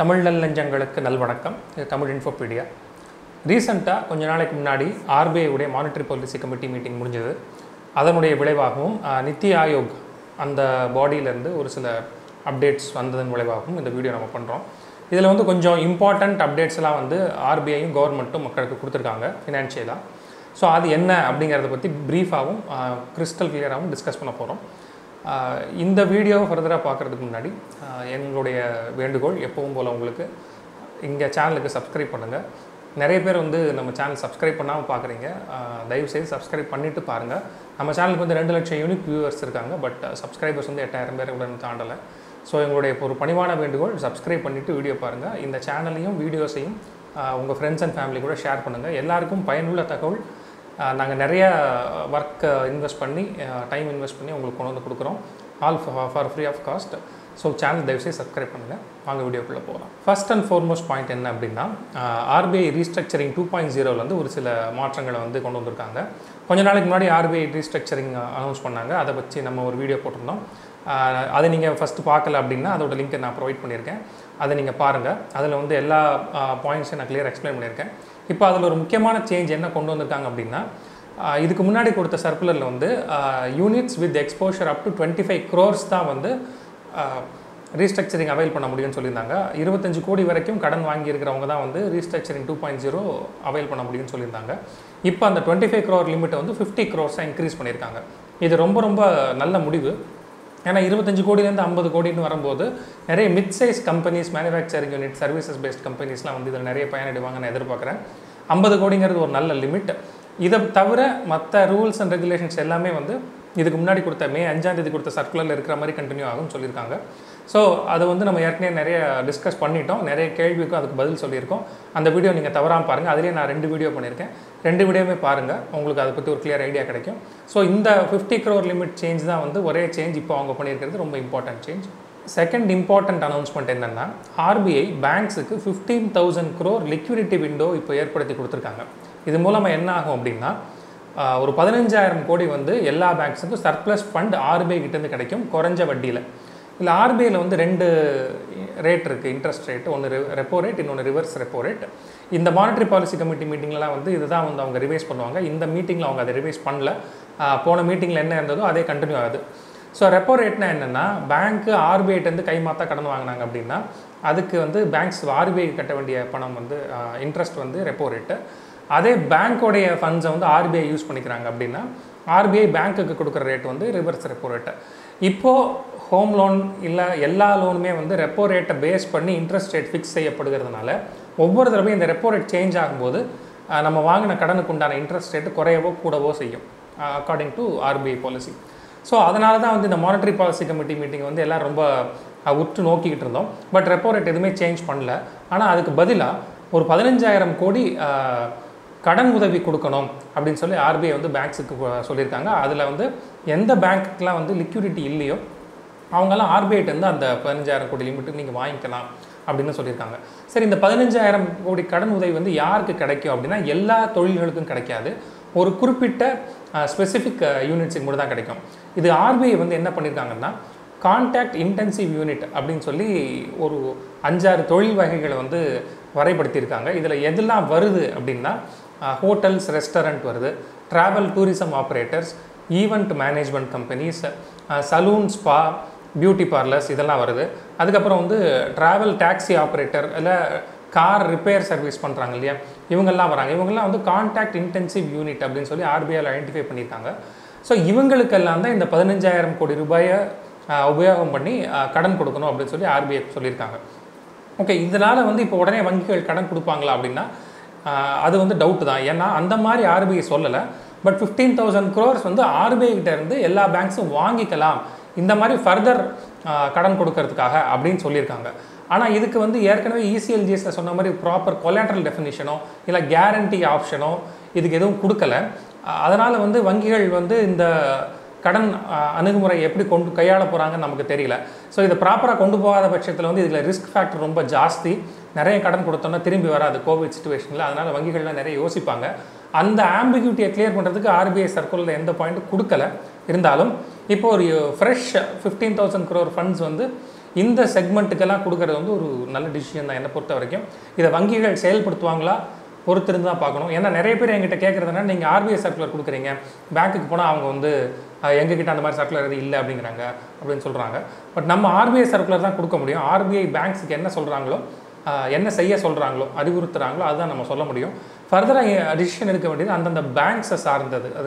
தமிழ் நல்லெஞ்சங்களுக்கு நல்வணக்கம் இது தமிழ் இன்ஃபோபீடியா ரீசெண்டாக கொஞ்ச நாளைக்கு முன்னாடி RBI உடைய மானிட்டரி பாலிசி கமிட்டி மீட்டிங் முடிஞ்சது அதனுடைய விளைவாகவும் அஹ், நித்தி ஆயோக் அந்த பாடியிலேருந்து ஒரு சில அப்டேட்ஸ் வந்ததன் விளைவாகவும் இந்த வீடியோ நம்ம பண்ணுறோம் இதில் வந்து கொஞ்சம் இம்பார்ட்டண்ட் அப்டேட்ஸ் எல்லாம் வந்து ஆர்பிஐயும் கவர்மெண்ட்டும் மக்களுக்கு கொடுத்துருக்காங்க ஃபினான்ஷியலாக ஸோ அது என்ன அப்படிங்கிறத பற்றி ப்ரீஃபாகவும் கிறிஸ்டல் கிளியராகவும் டிஸ்கஸ் பண்ண போகிறோம் ஆஹ் இந்த வீடியோவை ஃபர்தராக பார்க்குறதுக்கு முன்னாடி ஆஹ் எங்களுடைய வேண்டுகோள் எப்பவும் போல் உங்களுக்கு இங்கே சேனலுக்கு சப்ஸ்கிரைப் பண்ணுங்கள் நிறைய பேர் வந்து நம்ம சேனல் சப்ஸ்கிரைப் பண்ணாமல் பார்க்குறீங்க தயவுசெய்து சப்ஸ்கிரைப் பண்ணிவிட்டு பாருங்கள் நம்ம சேனலுக்கு வந்து ரெண்டு லட்சம் யூனிக் வியூவர்ஸ் இருக்காங்க பட் சப்ஸ்கிரைபர்ஸ் வந்து எட்டாயிரம் பேர் உடன் தாண்டலை ஸோ எங்களுடைய ஒரு பணிவான வேண்டுகோள் சப்ஸ்கிரைப் பண்ணிவிட்டு வீடியோ பாருங்கள் இந்த சேனலையும் வீடியோஸையும் உங்கள் ஃப்ரெண்ட்ஸ் அண்ட் ஃபேமிலி கூட ஷேர் பண்ணுங்கள் எல்லாருக்கும் பயனுள்ள தகவல் நாங்கள் நிறைய ஒர்க் இன்வெஸ்ட் பண்ணி டைம் இன்வெஸ்ட் பண்ணி உங்களுக்கு கொண்டு வந்து கொடுக்குறோம் all for free of cost so channel தயவுசெய்து சப்ஸ்கிரைப் பண்ணுங்கள் வாங்க வீடியோக்குள்ளே போகலாம் ஃபர்ஸ்ட் அண்ட் ஃபார்மோஸ்ட் பாயிண்ட் என்ன அப்படின்னா ஆர்பிஐ ரீஸ்ட்ரக்சரிங் டூ பாயிண்ட் ஜீரோலேருந்து ஒரு சில மாற்றங்களை வந்து கொண்டு வந்திருக்காங்க கொஞ்ச நாளைக்கு முன்னாடி ஆர்பிஐ ரீஸ்ட்ரக்சரிங் அனௌன்ஸ் பண்ணாங்க அதை வச்சு நம்ம ஒரு வீடியோ போட்டிருந்தோம் ஆஹ் அதை நீங்கள் ஃபஸ்ட்டு பார்க்கல அப்படின்னா அதோட லிங்க்கை நான் ப்ரொவைட் பண்ணியிருக்கேன் அதை நீங்கள் பாருங்கள் அதில் வந்து எல்லா பாயிண்ட்ஸையும் நான் கிளியர் எக்ஸ்பிளைன் பண்ணியிருக்கேன் இப்போ அதில் ஒரு முக்கியமான சேஞ்ச் என்ன கொண்டு வந்திருக்காங்க அப்படின்னா ஆஹ் இதுக்கு முன்னாடி கொடுத்த சர்க்குலரில் வந்து units with exposure up to twenty five crores தான் வந்து ரீஸ்ட்ரக்சரிங் அவைல் பண்ண முடியும்னு சொல்லியிருந்தாங்க இருபத்தஞ்சு கோடி வரைக்கும் கடன் வாங்கியிருக்கிறவங்க தான் வந்து restructuring two point zero avail பண்ண முடியும்னு சொல்லியிருந்தாங்க இப்போ அந்த டுவெண்ட்டி ஃபைவ் க்ரோர் லிமிட்டை வந்து ஃபிஃப்டி க்ரோர்ஸாக இன்க்ரீஸ் பண்ணியிருக்காங்க இது ரொம்ப ரொம்ப நல்ல முடிவு ஏன்னா இருபத்தஞ்சு கோடியிலேருந்து ஐம்பது கோடின்னு வரும்போது நிறைய mid size companies manufacturing unit services based கம்பெனிஸ்லாம் வந்து இதில் நிறைய பயனடைவாங்க நான் எதிர்பார்க்குறேன் ஐம்பது கோடிங்கிறது ஒரு நல்ல லிமிட் இதை தவிர மற்ற ரூல்ஸ் அண்ட் ரெகுலேஷன்ஸ் எல்லாமே வந்து இதுக்கு முன்னாடி கொடுத்த மே அஞ்சாம் தேதி கொடுத்த சர்க்குலரில் இருக்கிற மாதிரி கண்டினியூ ஆகும்னு சொல்லியிருக்காங்க ஸோ அது வந்து நம்ம ஏற்கனவே நிறைய டிஸ்கஸ் பண்ணிட்டோம் நிறைய கேள்விக்கும் அதுக்கு பதில் சொல்லியிருக்கோம் அந்த வீடியோ நீங்கள் தவறாமல் பாருங்கள் அதுலேயே நான் ரெண்டு வீடியோ பண்ணியிருக்கேன் ரெண்டு வீடியோவுமே பாருங்கள் உங்களுக்கு அதை பற்றி ஒரு கிளியர் ஐடியா கிடைக்கும் ஸோ இந்த ஃபிஃப்டி க்ரோர் லிமிட் சேஞ்ச் தான் வந்து ஒரே சேஞ்ச் இப்போ அவங்க பண்ணியிருக்கிறது ரொம்ப important change second important announcement என்னென்னா ஆர்பிஐ பேங்க்ஸுக்கு fifteen thousand crore liquidity window இப்போ ஏற்படுத்தி கொடுத்துருக்காங்க இது மூலமாக என்ன ஆகும் அப்படின்னா ஆஹ், ஒரு பதினஞ்சாயிரம் கோடி வந்து எல்லா பேங்க்ஸுக்கும் சர்ப்ளஸ் ஃபண்ட் ஆர்பிஐ கிட்டேருந்து கிடைக்கும் குறைஞ்ச வட்டியில் இல்லை ஆர்பிஐயில் வந்து ரெண்டு ரேட் இருக்குது இன்ட்ரெஸ்ட் ரேட் ஒன்று ரெப்போ ரேட் இன்னொன்று ரிவர்ஸ் ரெப்போ ரேட் இந்த மானிட்டரி பாலிசி கமிட்டி மீட்டிங்லலாம் வந்து இதுதான் வந்து அவங்க ரிவைஸ் பண்ணுவாங்க இந்த மீட்டிங்கில் அவங்க அதை ரிவைஸ் பண்ணல ஆஹ், போன மீட்டிங்கில் என்ன இருந்ததோ அதே கண்டினியூ ஆகுது ஸோ ரெப்போ ரேட்னா என்னென்னா பேங்க்கு ஆர்பிஐட்டேருந்து கைமாத்தா கடன் வாங்கினாங்க அப்படின்னா அதுக்கு வந்து பேங்க்ஸ் ஆர்பிஐ கட்ட வேண்டிய பணம் வந்து இன்ட்ரெஸ்ட் வந்து ரெப்போ ரேட்டு அதே பேங்க்கோடைய ஃபண்ட்ஸை வந்து ஆர்பிஐ யூஸ் பண்ணிக்கிறாங்க அப்படின்னா ஆர்பிஐ பேங்க்குக்கு கொடுக்குற ரேட் வந்து ரிவர்ஸ் ரெப்போ ரேட்டு இப்போது ஹோம் லோன் இல்லை எல்லா லோனுமே வந்து ரெப்போ ரேட்டை பேஸ் பண்ணி இன்ட்ரெஸ்ட் ரேட் ஃபிக்ஸ் செய்யப்படுகிறதுனால ஒவ்வொரு தடவையும் இந்த ரெப்போ ரேட் சேஞ்ச் ஆகும்போது அஹ், நம்ம வாங்கின கடனுக்கு உண்டான இன்ட்ரெஸ்ட் ரேட்டு குறையவோ கூடவோ செய்யும் according to RBI policy so அதனால தான் வந்து இந்த மானிட்டரி பாலிசி கமிட்டி மீட்டிங் வந்து எல்லாம் ரொம்ப அஹ், உற்று நோக்கிக்கிட்டு இருந்தோம் பட் ரெப்போ ரேட் எதுவுமே சேஞ்ச் பண்ணல ஆனால் அதுக்கு பதிலாக ஒரு பதினஞ்சாயிரம் கோடி அஹ், கடன் உதவி கொடுக்கணும் அப்படின்னு சொல்லி ஆர்பிஐ வந்து பேங்க்ஸுக்கு சொல்லியிருக்காங்க அதில் வந்து எந்த பேங்க்குக்கெலாம் வந்து லிக்விடிட்டி இல்லையோ அவங்கெல்லாம் ஆர்பிஐட்டேருந்து அந்த பதினஞ்சாயிரம் கோடி லிமிட்டு நீங்கள் வாங்கிக்கலாம் அப்படின்னு சொல்லியிருக்காங்க சரி இந்த பதினஞ்சாயிரம் கோடி கடன் உதவி வந்து யாருக்கு கிடைக்கும் அப்படின்னா எல்லா தொழில்களுக்கும் கிடைக்காது ஒரு குறிப்பிட்ட ஸ்பெசிஃபிக் யூனிட்ஸுக்கு மட்டும் தான் கிடைக்கும் இது ஆர்பிஐ வந்து என்ன பண்ணியிருக்காங்கன்னா கான்டாக்ட் இன்டென்சிவ் யூனிட் அப்படின்னு சொல்லி ஒரு அஞ்சாறு தொழில் வகைகளை வந்து வரைபடுத்தியிருக்காங்க இதில் எதெல்லாம் வருது அப்படின்னா ஹோட்டல்ஸ் ரெஸ்டாரண்ட் வருது travel tourism operators event management companies salon spa beauty parlours இதெல்லாம் வருது அதுக்கப்புறம் வந்து ட்ராவல் டாக்ஸி ஆப்ரேட்டர் இல்லை கார் ரிப்பேர் சர்வீஸ் பண்ணுறாங்க இல்லையா இவங்கெல்லாம் வராங்க இவங்கெல்லாம் வந்து கான்டாக்ட் இன்டென்சிவ் யூனிட் அப்படின்னு சொல்லி ஆர்பிஐயில் ஐடென்டிஃபை பண்ணியிருக்காங்க ஸோ இவங்களுக்கெல்லாம் தான் இந்த பதினஞ்சாயிரம் கோடி ரூபாயை ஆஹ், உபயோகம் பண்ணி ஆஹ், கடன் கொடுக்கணும் அப்படின்னு சொல்லி ஆர்பிஐ சொல்லியிருக்காங்க ஓகே இதனால் வந்து இப்போ உடனே வங்கிகள் கடன் கொடுப்பாங்களா அப்படின்னா ஆஹ், அது வந்து டவுட் தான் ஏன்னா அந்த மாதிரி ஆர்பிஐ சொல்லலை பட் ஃபிஃப்டீன் தௌசண்ட் க்ரோர்ஸ் வந்து ஆர்பிஐ கிட்ட இருந்து எல்லா பேங்க்ஸும் வாங்கிக்கலாம் இந்த மாதிரி ஃபர்தர் கடன் கொடுக்கறதுக்காக அப்படின்னு சொல்லியிருக்காங்க ஆனால் இதுக்கு வந்து ஏற்கனவே இசிஎல்ஜிஎஸில் சொன்ன மாதிரி ப்ராப்பர் கொலாட்ரல் டெஃபினிஷனோ இல்லை கேரண்டி ஆப்ஷனோ இதுக்கு எதுவும் கொடுக்கல அதனால் வந்து வங்கிகள் வந்து இந்த கடன் அஹ், அணுகுமுறை எப்படி கொண்டு கையாள போகிறாங்கன்னு நமக்கு தெரியல ஸோ இதை ப்ராப்பராக கொண்டு போகாத பட்சத்தில் வந்து இதில் ரிஸ்க் ஃபேக்டர் ரொம்ப ஜாஸ்தி நிறைய கடன் கொடுத்தோம்னா திரும்பி வராது கோவிட் சுச்சுவேஷனில் அதனால் வங்கிகள்லாம் நிறைய யோசிப்பாங்க அந்த ஆம்பிகியூட்டியை கிளியர் பண்ணுறதுக்கு ஆர்பிஐ சர்க்குலரில் எந்த பாயிண்ட்டும் கொடுக்கல இருந்தாலும் இப்போ ஒரு fresh fifteen thousand crore funds வந்து இந்த செக்மெண்ட்டுக்கெல்லாம் கொடுக்கறது வந்து ஒரு நல்ல டிசிஷன் தான் என்னை பொறுத்த வரைக்கும் இதை வங்கிகள் செயல்படுத்துவாங்களா பொறுத்திருந்து தான் பார்க்கணும் ஏன்னா நிறைய பேர் எங்கிட்ட கேட்குறதுனா நீங்கள் ஆர்பிஐ சர்க்குலர் கொடுக்குறீங்க பேங்க்குக்கு போனால் அவங்க வந்து அஹ், எங்ககிட்ட அந்த மாதிரி சர்க்குலர் எதுவும் இல்லை அப்படிங்கிறாங்க அப்படின்னு சொல்கிறாங்க பட் நம்ம ஆர்பிஐ சர்க்குலர் தான் கொடுக்க முடியும் ஆர்பிஐ பேங்க்ஸுக்கு என்ன சொல்கிறாங்களோ என்ன செய்ய சொல்கிறாங்களோ அறிவுறுத்துறாங்களோ அதுதான் நம்ம சொல்ல முடியும் ஃபர்தராக டிசிஷன் எடுக்க வேண்டியது அந்தந்த பேங்க்ஸை சார்ந்தது அது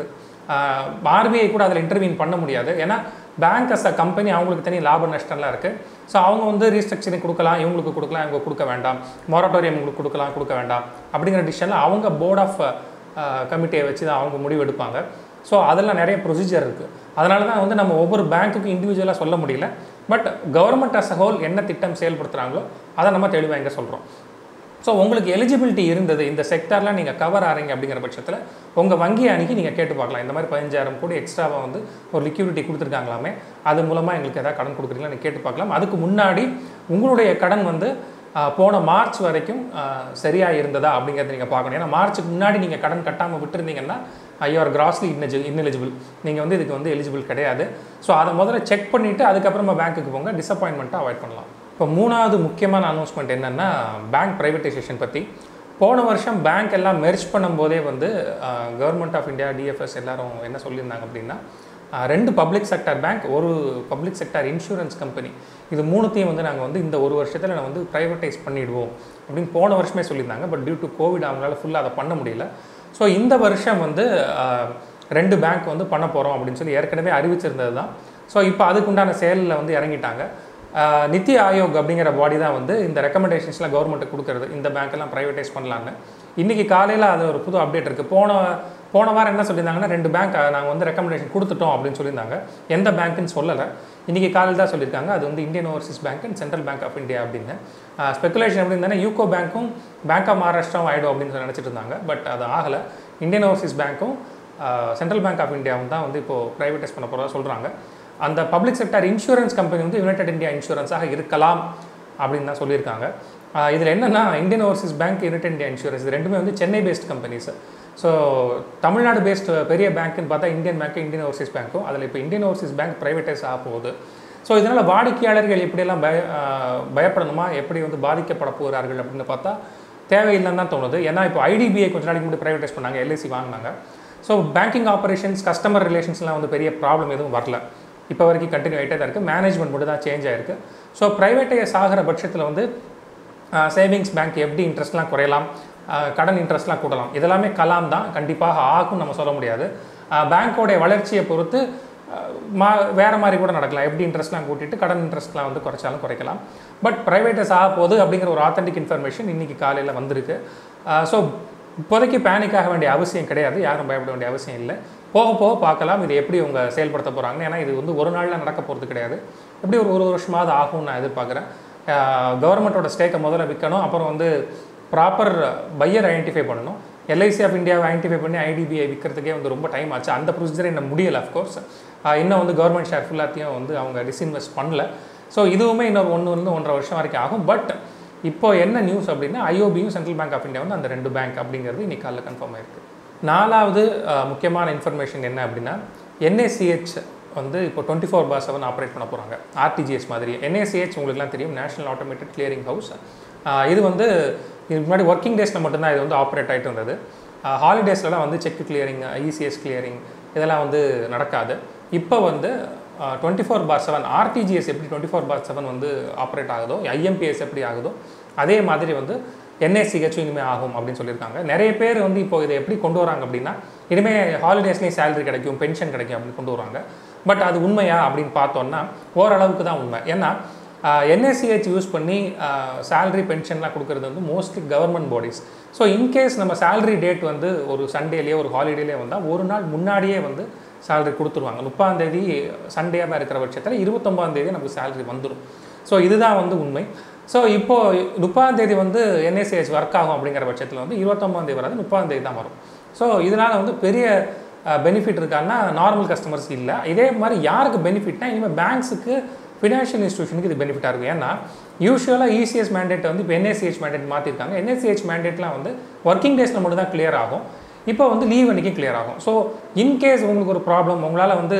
ஆர்பிஐ கூட அதில் இன்டர்வியூன் பண்ண முடியாது ஏன்னா பேங்க் அஸ் அ கம்பெனி அவங்களுக்கு தனி லாப நஷ்டம்லாம் இருக்குது ஸோ அவங்க வந்து ரீஸ்ட்ரக்சரிங் கொடுக்கலாம் இவங்களுக்கு கொடுக்கலாம் இவங்க கொடுக்க வேண்டாம் மொரட்டோரியம் உங்களுக்கு கொடுக்கலாம் கொடுக்க வேண்டாம் அப்படிங்கிற டிசிஷனில் அவங்க போர்ட் ஆஃப் கமிட்டியை வச்சு தான் அவங்க முடிவு எடுப்பாங்க ஸோ அதெல்லாம் நிறைய ப்ரொசீஜர் இருக்குது அதனால தான் வந்து நம்ம ஒவ்வொரு பேங்க்குக்கும் இண்டிவிஜுவலாக சொல்ல முடியல but government as a whole என்ன திட்டம் செயல்படுத்துகிறாங்களோ அதை நம்ம தெளிவாக இங்கே சொல்கிறோம் ஸோ உங்களுக்கு எலிஜிபிலிட்டி இருந்தது இந்த செக்டார்லாம் நீங்கள் கவர் ஆகிறீங்க அப்படிங்கிற பட்சத்தில் உங்கள் வங்கி அணுகி நீங்கள் கேட்டு பார்க்கலாம் இந்த மாதிரி பதினஞ்சாயிரம் கோடி எக்ஸ்ட்ராவாக வந்து ஒரு லிக்யூரிட்டி கொடுத்துருக்காங்களாமே அது மூலமாக எங்களுக்கு எதாவது கடன் கொடுக்குறீங்களா நீங்கள் கேட்டு பார்க்கலாம் அதுக்கு முன்னாடி உங்களுடைய கடன் வந்து ஆஹ், போன மார்ச் வரைக்கும் சரியாக இருந்ததா அப்படிங்கிறத நீங்கள் பார்க்கணும் ஏன்னா மார்ச்சுக்கு முன்னாடி நீங்கள் கடன் கட்டாமல் விட்டுருந்தீங்கன்னா ஐயோர் கிராஸ்லி இன்னெஜி இன்னெலிஜிபிள் நீங்கள் வந்து இதுக்கு வந்து எலிஜிபிள் கிடையாது ஸோ அதை முதல்ல செக் பண்ணிவிட்டு அதுக்கப்புறமா பேங்க்குக்கு போங்க டிசப்பாயின்மெண்ட்டை அவாய்ட் பண்ணலாம் இப்போ மூணாவது முக்கியமான அனௌன்ஸ்மெண்ட் என்னென்னா பேங்க் ப்ரைவேட்டைசேஷன் பற்றி போன வருஷம் பேங்க் எல்லாம் மெர்ஜ் பண்ணும்போதே வந்து கவர்மெண்ட் ஆஃப் இந்தியா டிஎஃப்எஸ் எல்லாரும் என்ன சொல்லியிருந்தாங்க அப்படின்னா ஆஹ், ரெண்டு பப்ளிக் செக்டர் பேங்க் ஒரு பப்ளிக் செக்டர் இன்சூரன்ஸ் கம்பெனி இது மூணுத்தையும் வந்து நாங்கள் வந்து இந்த ஒரு வருஷத்தில் நான் வந்து ப்ரைவேட்டைஸ் பண்ணிடுவோம் அப்படின்னு போன வருஷமே சொல்லியிருந்தாங்க பட் டியூ டு கோவிட் அவங்களால ஃபுல்லாக அதை பண்ண முடியல ஸோ இந்த வருஷம் வந்து ஆஹ், ரெண்டு பேங்க் வந்து பண்ண போகிறோம் அப்படின்னு சொல்லி ஏற்கனவே அறிவிச்சிருந்தது தான் ஸோ இப்போ அதுக்குண்டான செயலில் வந்து இறங்கிட்டாங்க ஆஹ், நித்தி ஆயோக் அப்படிங்கிற பாடி தான் வந்து இந்த ரெக்கமெண்டேஷன்ஸ்லாம் கவர்மெண்ட்டுக்கு கொடுக்குறது இந்த பேங்க்கெல்லாம் ப்ரைவேட்டைஸ் பண்ணலான்னு இன்றைக்கி காலையில் அது ஒரு புது அப்டேட் இருக்குது போன போன வாரம் என்ன சொல்லியிருந்தாங்கன்னா ரெண்டு பேங்க் நாங்கள் வந்து ரெக்கமெண்டேஷன் கொடுத்துட்டோம் அப்படின்னு சொல்லியிருந்தாங்க எந்த பேங்க்குன்னு சொல்லலை இன்றைக்கி காலையில் தான் சொல்லியிருக்காங்க அது வந்து Indian Overseas Bank and Central Bank of India அப்படின்னு ஸ்பெகுலேஷன் எப்படி இருந்தால் யூகோ பேங்க்கும் பேங்க் ஆஃப் மகாராஷ்டிராவும் ஆகிடும் அப்படின்னு சொல்லி நினச்சிட்டு இருந்தாங்க பட் அது ஆகலை இந்தியன் ஓவர்சீஸ் பேங்க்கும் சென்ட்ரல் பேங்க் ஆஃப் இந்தியாவும் தான் வந்து இப்போது ப்ரைவேட்டைஸ் பண்ண போகிறதா சொல்கிறாங்க அந்த பப்ளிக் செக்டர் இன்சூரன்ஸ் கம்பெனி வந்து யுனைடெட் இந்தியா இன்சூரன்ஸாக இருக்கலாம் அப்படின்னு தான் சொல்லியிருக்காங்க இதில் என்னென்னா Indian Overseas Bank United India Insurance இது ரெண்டுமே வந்து Chennai based companies so Tamil Nadu based பெரிய பேங்க்னு பார்த்தா இந்தியன் பேங்க் இந்தியன் ஓவர்சீஸ் பேங்க்கும் அதில் இப்போ இந்தியன் ஓவர்சீஸ் பேங்க் ப்ரைவேட்டைஸ் ஆக போகுது ஸோ இதனால் வாடிக்கையாளர்கள் எப்படியெல்லாம் பய ஆஹ் பயப்படணுமா எப்படி வந்து பாதிக்கப்பட போகிறார்கள் அப்படின்னு பார்த்தா தேவையில்லைன்னு தான் தோணுது ஏன்னா இப்போ ஐடிபிஐ கொஞ்ச நாளைக்கு முன்னாடி ப்ரைவேட்டைஸ் பண்ணாங்க எல்ஐசி வாங்கினாங்க ஸோ பேங்கிங் ஆப்பரேஷன்ஸ் கஸ்டமர் ரிலேஷன்ஸ்லாம் வந்து பெரிய ப்ராப்ளம் எதுவும் வரல இப்போ வரைக்கும் கண்டினியூ ஆகிட்டே தான் இருக்குது மேனேஜ்மெண்ட் மட்டும் தான் சேஞ்ச் ஆயிருக்கு ஸோ ப்ரைவேட்டைஸ் ஆகிற பட்சத்தில் வந்து சேவிங்ஸ் பேங்க் எப்படி இன்ட்ரெஸ்ட்லாம் குறையலாம் ஆஹ் கடன் இன்ட்ரெஸ்ட்லாம் கூட்டலாம் இதெல்லாமே கலாம் தான் கண்டிப்பாக ஆகும் நம்ம சொல்ல முடியாது பேங்க்கோடைய வளர்ச்சியை பொறுத்து ஆஹ் மா வேறு மாதிரி கூட நடக்கலாம் எப்படி இன்ட்ரெஸ்ட்லாம் கூட்டிட்டு கடன் இன்ட்ரெஸ்ட்லாம் வந்து குறைச்சாலும் குறைக்கலாம் பட் ப்ரைவேட்டைஸ் ஆக போகுது அப்படிங்கிற ஒரு ஆத்தென்டிக் இன்ஃபர்மேஷன் இன்றைக்கி காலையில் வந்திருக்கு ஸோ இப்போதைக்கு பேனிக் ஆக வேண்டிய அவசியம் கிடையாது யாரும் பயப்பட வேண்டிய அவசியம் இல்லை போக போக பார்க்கலாம் இது எப்படி அவங்க செயல்படுத்த போகிறாங்க ஏன்னா இது வந்து ஒரு நாளில் நடக்க போகிறது கிடையாது எப்படி ஒரு ஒரு வருஷமாவது ஆகும்னு நான் எதிர்பார்க்குறேன் கவர்மெண்ட்டோட ஸ்டேக்கை முதல்ல விற்கணும் அப்புறம் வந்து ப்ராப்பர் பையர் ஐடென்டிஃபை பண்ணணும் எல்ஐசி ஆஃப் இந்தியாவை ஐடென்டிஃபை பண்ணி ஐடிபிஐ விற்கிறதுக்கே வந்து ரொம்ப டைம் ஆச்சு அந்த ப்ரொசீஜர் இன்னும் முடியலை அஃப்கோர்ஸ் இன்னும் வந்து கவர்மெண்ட் ஷேர் ஃபுல்லாத்தையும் வந்து அவங்க டிஸ்இன்வெஸ்ட் பண்ணல ஸோ இதுவுமே இன்னொரு ஒன்று வந்து ஒன்றரை வருஷம் வரைக்கும் ஆகும் பட் இப்போ என்ன நியூஸ் அப்படின்னா ஐஓபியும் சென்ட்ரல் பேங்க் ஆஃப் இந்தியா வந்து அந்த ரெண்டு பேங்க் அப்படிங்கிறது இன்னைக்கு காலைல கன்ஃபார்ம் ஆயிருக்கு நாலாவது அஹ், முக்கியமான இன்ஃபர்மேஷன் என்ன அப்படின்னா என்ஏசிஹெச் வந்து இப்போ twenty four by seven operate பண்ண போகிறாங்க ஆர்டிஜிஎஸ் மாதிரி என்ஏசிஹெச் உங்களுக்குலாம் தெரியும் நேஷனல் ஆட்டோமேட்டட் கிளியரிங் ஹவுஸ் இது வந்து இதுக்கு முன்னாடி ஒர்க்கிங் டேஸில் மட்டும்தான் இது வந்து ஆப்ரேட் ஆகிட்டு இருந்தது ஹாலிடேஸ்லலாம் வந்து செக் கிளியரிங் இசிஎஸ் கிளியரிங் இதெல்லாம் வந்து நடக்காது இப்போ வந்து twenty four by seven RTGS எப்படி டுவெண்ட்டி ஃபோர் பார் செவன் வந்து ஆப்ரேட் ஆகுதோ ஐஎம்பிஎஸ் எப்படி ஆகுதோ அதே மாதிரி வந்து என்எஸ்சிஹெச்சும் இனிமேல் ஆகும் அப்படின்னு சொல்லியிருக்காங்க நிறைய பேர் வந்து இப்போ இதை எப்படி கொண்டு வராங்க அப்படின்னா இனிமேல் ஹாலிடேஸ்லேயும் சேலரி கிடைக்கும் பென்ஷன் கிடைக்கும் அப்படின்னு கொண்டு வராங்க பட் அது உண்மையா அப்படின்னு பார்த்தோன்னா ஓரளவுக்கு தான் உண்மை ஏன்னா என்எஸ்சிஹெச் யூஸ் பண்ணி சேலரி பென்ஷன்லாம் கொடுக்குறது வந்து mostly government bodies so in case நம்ம சேலரி டேட் வந்து ஒரு சண்டேலேயே ஒரு ஹாலிடேலேயே வந்தால் ஒரு நாள் முன்னாடியே வந்து சேலரி கொடுத்துருவாங்க முப்பாம் தேதி சண்டேவாக இருக்கிற பட்சத்தில் இருபத்தொம்பதாம் தேதி நமக்கு சேலரி வந்துடும் ஸோ இதுதான் வந்து உண்மை ஸோ இப்போது முப்பாம் தேதி வந்து என்எஸ்சிஹெச் ஒர்க் ஆகும் அப்படிங்கிற பட்சத்தில் வந்து இருபத்தொம்பதாம் தேதி வராது முப்பாம் தேதி தான் வரும் ஸோ இதனால் வந்து பெரிய பெனிஃபிட் இருக்கான்னா நார்மல் கஸ்டமர்ஸ் இல்லை இதே மாதிரி யாருக்கு பெனிஃபிட்னா இனிமேல் பேங்க்ஸுக்கு ஃபினான்ஷியல் இன்ஸ்டியூஷனுக்கு இது பெனிஃபிட்டாக இருக்கும் ஏன்னா யூஸ்வலாக இசிஎஸ் மேண்டேட் வந்து இப்போ என்எஸ்சிஹெச் மேண்டேட் மாற்றிருக்காங்க என்எஸ்சிஹெச் மேண்டேட்லாம் வந்து ஒர்க்கிங் டேஸில் மட்டும் தான் கிளியர் ஆகும் இப்போ வந்து லீவ் அன்றைக்கி கிளியர் ஆகும் ஸோ இன்கேஸ் உங்களுக்கு ஒரு ப்ராப்ளம் உங்களால் வந்து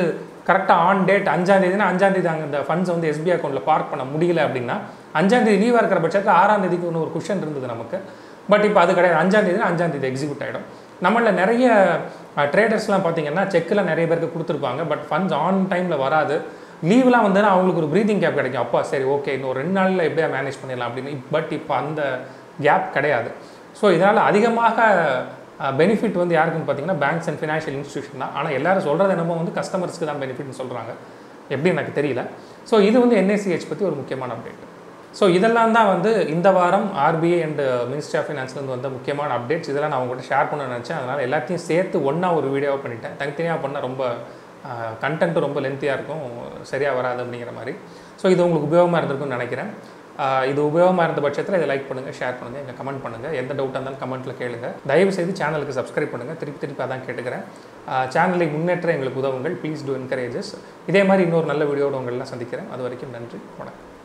கரெக்டாக ஆன் டேட் அஞ்சாம் தேதினா அஞ்சாம் தேதி அங்கே இந்த ஃபண்ட்ஸ் வந்து எஸ்பிஐ அக்கௌண்ட்டில் பார்க் பண்ண முடியல அப்படின்னா அஞ்சாம் தேதி லீவாக இருக்கிற பட்சத்தில் ஆறாம் தேதிக்கு ஒன்று ஒரு குஷன் இருந்தது நமக்கு பட் இப்போ அது கிடையாது அஞ்சாம் தேதினா அஞ்சாம் தேதி எக்ஸிக்யூட் ஆகிடும் நம்மளில் நிறைய ட்ரேடர்ஸ்லாம் பார்த்தீங்கன்னா செக்கில் நிறைய பேருக்கு கொடுத்துருப்பாங்க பட் ஃபண்ட்ஸ் ஆன் டைமில் வராது லீவ்லாம் வந்ததுன்னா அவங்களுக்கு ஒரு ப்ரீதிங் கேப் கிடைக்கும் அப்பா சரி ஓகே இன்னும் ஒரு ரெண்டு நாளில் எப்படியா மேனேஜ் பண்ணிடலாம் அப்படின்னு பட் இப்போ அந்த கேப் கிடையாது ஸோ இதனால் அதிகமாக பெனிஃபிட் வந்து யாருக்குன்னு பார்த்தீங்கன்னா பேங்க்ஸ் அண்ட் ஃபினான்ஷியல் இன்ஸ்டியூஷன் தான் ஆனால் எல்லாரும் சொல்கிறது என்னமோ வந்து கஸ்டமர்ஸ்க்கு தான் பெனிஃபிட்னு சொல்கிறாங்க எப்படி எனக்கு தெரியல ஸோ இது வந்து என்ஐசிஹெச் பற்றி ஒரு முக்கியமான அப்டேட் ஸோ இதெல்லாம் தான் வந்து இந்த வாரம் ஆர்பிஐ அண்ட் மினிஸ்ட்ரி ஆஃப் ஃபினான்ஸ்லேருந்து வந்த முக்கியமான அப்டேட்ஸ் இதெல்லாம் நான் உங்கள்கிட்ட ஷேர் பண்ண நினச்சேன் அதனால் எல்லாத்தையும் சேர்த்து ஒன்றா ஒரு வீடியோவாக பண்ணிட்டேன் தனித்தனியாக பண்ணால் ரொம்ப கண்டென்ட்டு ரொம்ப லென்த்தியாக இருக்கும் சரியாக வராது அப்படிங்கிற மாதிரி ஸோ இது உங்களுக்கு உபயோகமாக இருந்திருக்கும்னு நினைக்கிறேன் ஆஹ் இது உபயோகமாக இருந்த பட்சத்தில் இதை லைக் பண்ணுங்கள் ஷேர் பண்ணுங்கள் எங்கள் கமெண்ட் பண்ணுங்கள் எந்த டவுட்டாக இருந்தாலும் கமெண்ட்டில் கேளுங்க தயவு செய்து சேனலுக்கு சப்ஸ்கிரைப் பண்ணுங்கள் திருப்பி திருப்பி அதான் கேட்டுக்கிறேன் சேனலை முன்னேற்ற எங்களுக்கு உதவுங்கள் ப்ளீஸ் டூ என்கரேஜஸ் இதே மாதிரி இன்னொரு நல்ல வீடியோட உங்களெல்லாம் சந்திக்கிறேன் அது வரைக்கும் நன்றி வணக்கம்